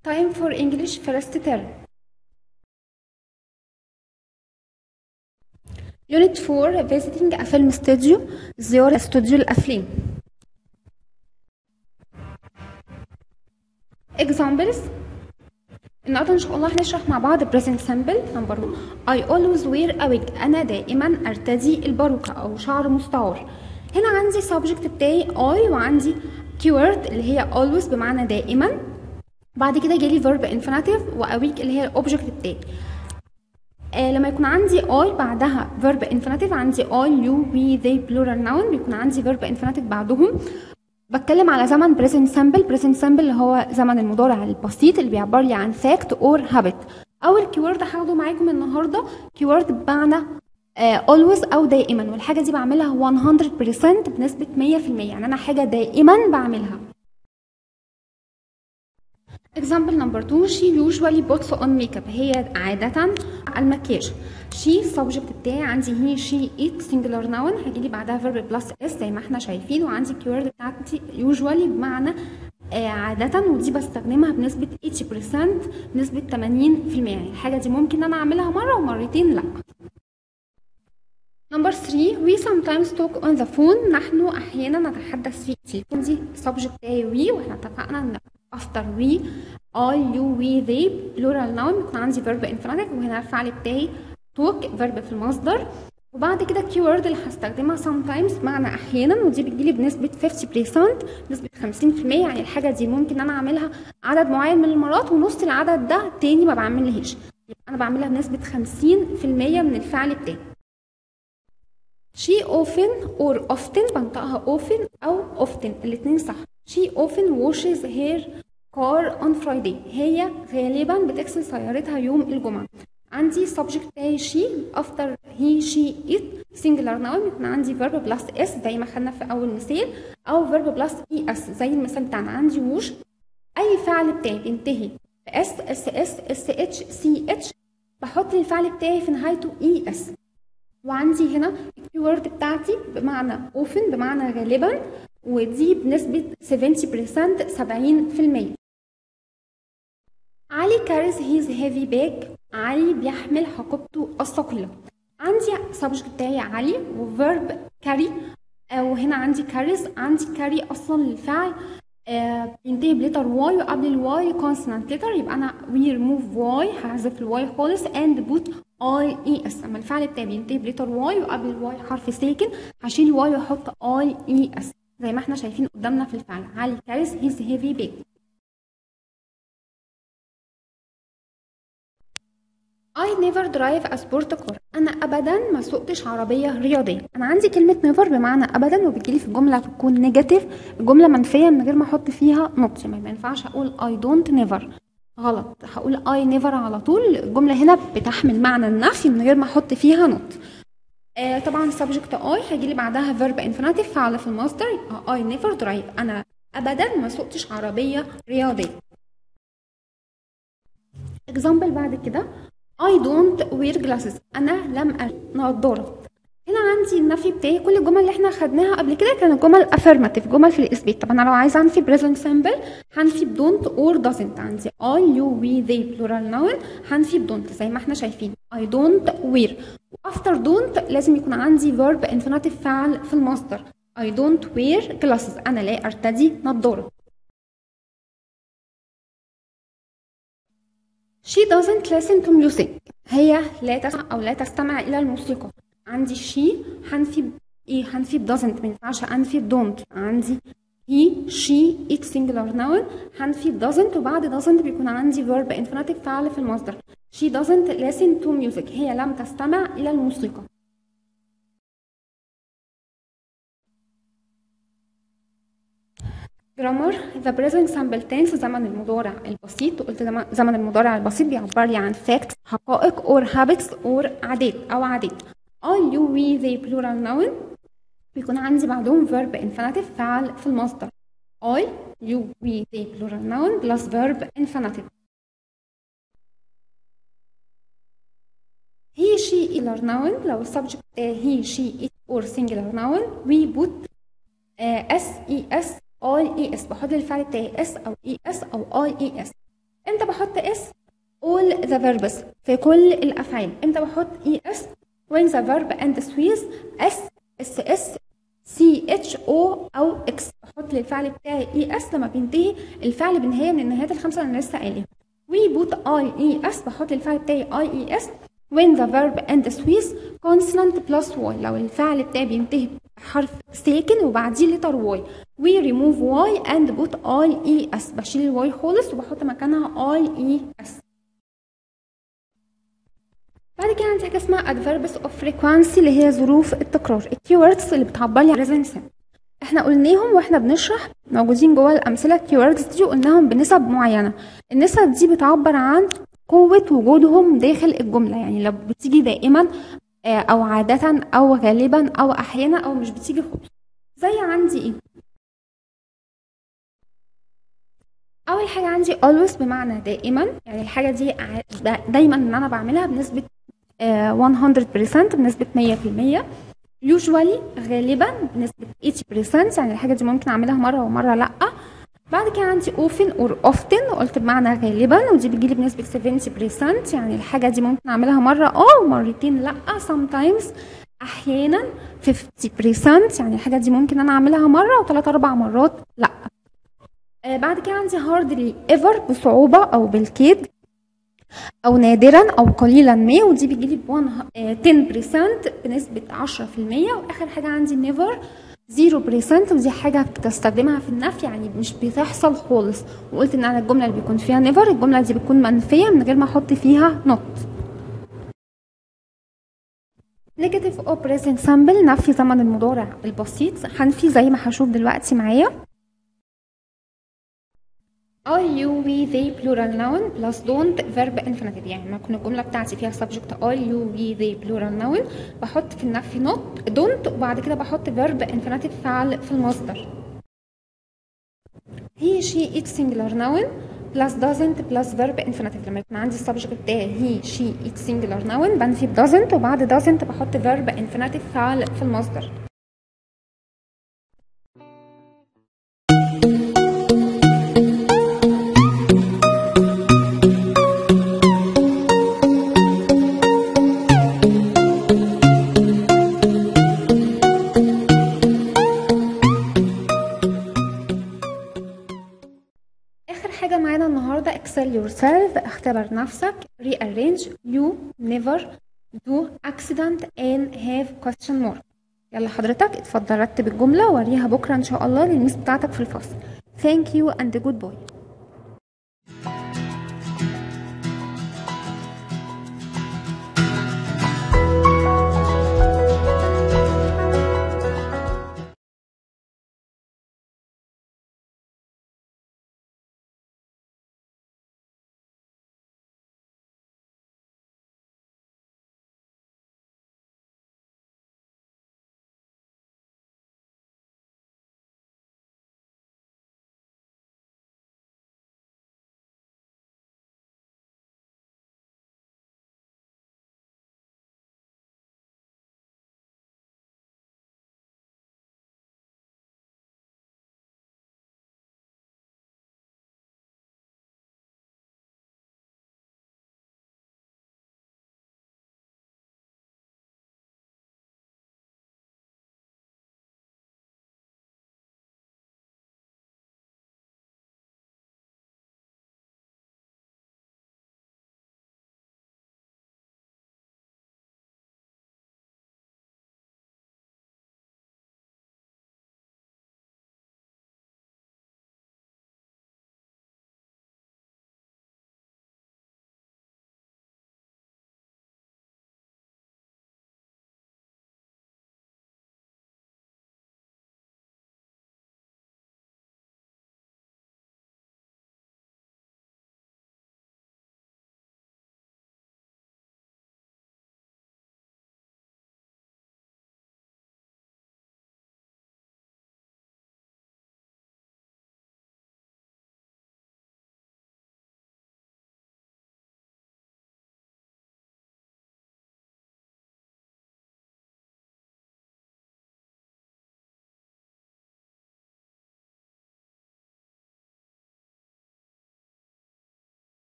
Time for English first term. Unit 4 Visiting a film studio زيارة استوديو الأفلام. Examples النهارده إن شاء الله هنشرح مع بعض present simple number 1 I always wear a wig أنا دائما أرتدي الباروكة أو شعر مستعار. هنا عندي subject بتاعي I وعندي keyword اللي هي always بمعنى دائما بعد كده جالي verb infinitive وأويك اللي هي الاوبجكت بتاعي آه لما يكون عندي I بعدها verb infinitive عندي I you we they plural noun بيكون عندي verb infinitive بعدهم بتكلم على زمن present simple present simple اللي هو زمن المضارع البسيط اللي بيعبر لي عن fact or habit اول كيورد هاخده معاكم النهارده كيورد بمعنى آه always او دائما والحاجه دي بعملها 100% بنسبه 100% يعني انا حاجه دائما بعملها Example number two she usually puts on makeup هي عادة المكياج she subject بتاعي عندي هي she it singular noun هيجيلي بعدها verb plus s زي ما احنا شايفين وعندي keyword بتاعتي usually بمعنى آه عادة ودي بستخدمها بنسبة 80% بنسبة 80% يعني الحاجة دي ممكن أنا أعملها مرة ومرتين لأ Number 3 we sometimes talk on the phone نحن أحيانا نتحدث في التليفون دي subject بتاعي we واحنا اتفقنا ان after we I you we they plural noun بيكون عندي verb infinitive وهنا الفعل بتاعي talk verb في المصدر وبعد كده keyword اللي هستخدمها sometimes معنى احيانا ودي بتجيلي بنسبة 50% نسبة 50% يعني الحاجة دي ممكن انا اعملها عدد معين من المرات ونص العدد ده تاني ما بعملهاش يبقى انا بعملها بنسبة 50% من الفعل بتاعي she often or often بنطقها often أو often الاتنين صح she often washes her car on Friday هي غالبا بتغسل سيارتها يوم الجمعة عندي subject بتاعي she after he she it singular noun بيكون عندي verb plus s زي ما خدنا في أول مثال أو verb plus es زي المثال بتاعنا عندي wash أي فعل بتاعي بينتهي ب s s s s h c h بحط الفعل بتاعي في نهايته e s وعندي هنا الكيورد بتاعتي بمعنى often بمعنى غالبا ودي بنسبة 70% 70% علي carries his heavy bag علي بيحمل حقيبته الثقيلة عندي subject بتاعي علي وverb carry وهنا عندي carries عندي carry أصلا للفعل آه بينتهي بلتر واي وقبل الواي consonant letter يبقى أنا we remove واي هحذف الواي خالص and put اي اي اس اما الفعل بتاعي بينتهي بلتر واي وقبل الواي حرف ساكن هشيل الواي واحط اي اي اس زي ما احنا شايفين قدامنا في الفعل علي كاريس هيز هيفي بيج I never drive a sport car أنا أبدا ما سوقتش عربية رياضية أنا عندي كلمة never بمعنى أبدا وبتجيلي في الجملة بتكون نيجاتيف الجملة منفية من غير ما أحط فيها نقطة ما ينفعش أقول I don't never غلط هقول اي نيفر على طول الجمله هنا بتحمل معنى النفي من غير ما احط فيها نوت آه طبعا subject اي هيجي لي بعدها verb infinitive فعل في المصدر يبقى اي نيفر درايف انا ابدا ما سوقتش عربيه رياضيه example بعد كده I don't wear glasses انا لم نضاره هنا عندي النفي بتاعي كل الجمل اللي احنا خدناها قبل كده كانت جمل affirmative جمل في الاثبات طب انا لو عايزه انفي present simple هنفي بدونت or doesn't عندي I you we they plural noun هنفي بدونت زي ما احنا شايفين I don't wear after don't لازم يكون عندي verb infinitive فعل في المصدر I don't wear glasses انا لا ارتدي نظاره She doesn't listen to music هي لا تسمع او لا تستمع الى الموسيقى عندي شي هنفي ايه هنفي doesn't ما ينفعش انفي don't عندي he she it singular noun هنفي doesn't وبعد doesn't بيكون عندي verb infinitive فعل في المصدر she doesn't listen to music هي لم تستمع الى الموسيقى grammar the present simple tense زمن المضارع البسيط قلت زمن المضارع البسيط بيعبر لي عن facts حقائق or habits or عادات او عادات I you we they plural noun بيكون عندي بعدهم verb infinitive فعل في المصدر I you we they plural noun plus verb infinitive he she singular noun لو subject he she it or singular noun we put uh, s e s I e s بحط الفعل بتاعي s او e s او I e s امتى بحط اس all the verbs في كل الافعال امتى بحط اي اس when the verb ends with s s s سي اتش او او اكس بحط للفعل بتاعي اي اس لما بينتهي الفعل بنهايه من النهايات الخمسه اللي انا لسه قايلها وي بوت اي اي اس بحط للفعل بتاعي اي اي اس when the verb ends with consonant plus y لو الفعل بتاعي بينتهي بحرف ساكن وبعديه لتر y we remove y and put i e s بشيل الواي خالص وبحط مكانها i e s بعد كده عندي حاجه اسمها adverbs of frequency اللي هي ظروف التكرار الكيوردز اللي بتعبر لي عن present simple احنا قلناهم واحنا بنشرح موجودين جوه الامثله الكيوردز دي قلناهم بنسب معينه النسب دي بتعبر عن قوه وجودهم داخل الجمله يعني لو بتيجي دائما او عاده او غالبا او احيانا او مش بتيجي خالص زي عندي ايه اول حاجه عندي always بمعنى دائما يعني الحاجه دي دايما ان انا بعملها بنسبه 100% بنسبه 100% usually غالبا بنسبه 80% يعني الحاجه دي ممكن اعملها مره ومره لا بعد كده عندي often or often قلت بمعنى غالبا ودي بتجيلي بنسبه 70% يعني الحاجه دي ممكن اعملها مره اه ومرتين لا sometimes احيانا 50% يعني الحاجه دي ممكن انا اعملها مره وثلاث اربع مرات لا آه بعد كده عندي hardly ever بصعوبه او بالكيد او نادرا او قليلا ما ودي بيجيلي ب 10% بنسبه 10% واخر حاجه عندي never 0% ودي حاجه بتستخدمها في النفي يعني مش بتحصل خالص وقلت ان انا الجمله اللي بيكون فيها never الجمله دي بتكون منفيه من غير ما احط فيها not negative or present simple نفي زمن المضارع البسيط هنفي زي ما هشوف دلوقتي معايا are you we they plural noun plus don't verb infinitive يعني لما تكون الجمله بتاعتي فيها subject are you we they plural noun بحط في النفي not don't وبعد كده بحط verb infinitive فعل في المصدر he she it singular noun plus doesn't plus verb infinitive لما يكون عندي السبجكت بتاعي he she it singular noun بنفي ب doesn't وبعد doesn't بحط verb infinitive فعل في المصدر excel yourself اختبر نفسك rearrange you never do accident and have question mark يلا حضرتك اتفضل رتب الجملة ووريها بكرة ان شاء الله للميس بتاعتك في الفصل thank you and goodbye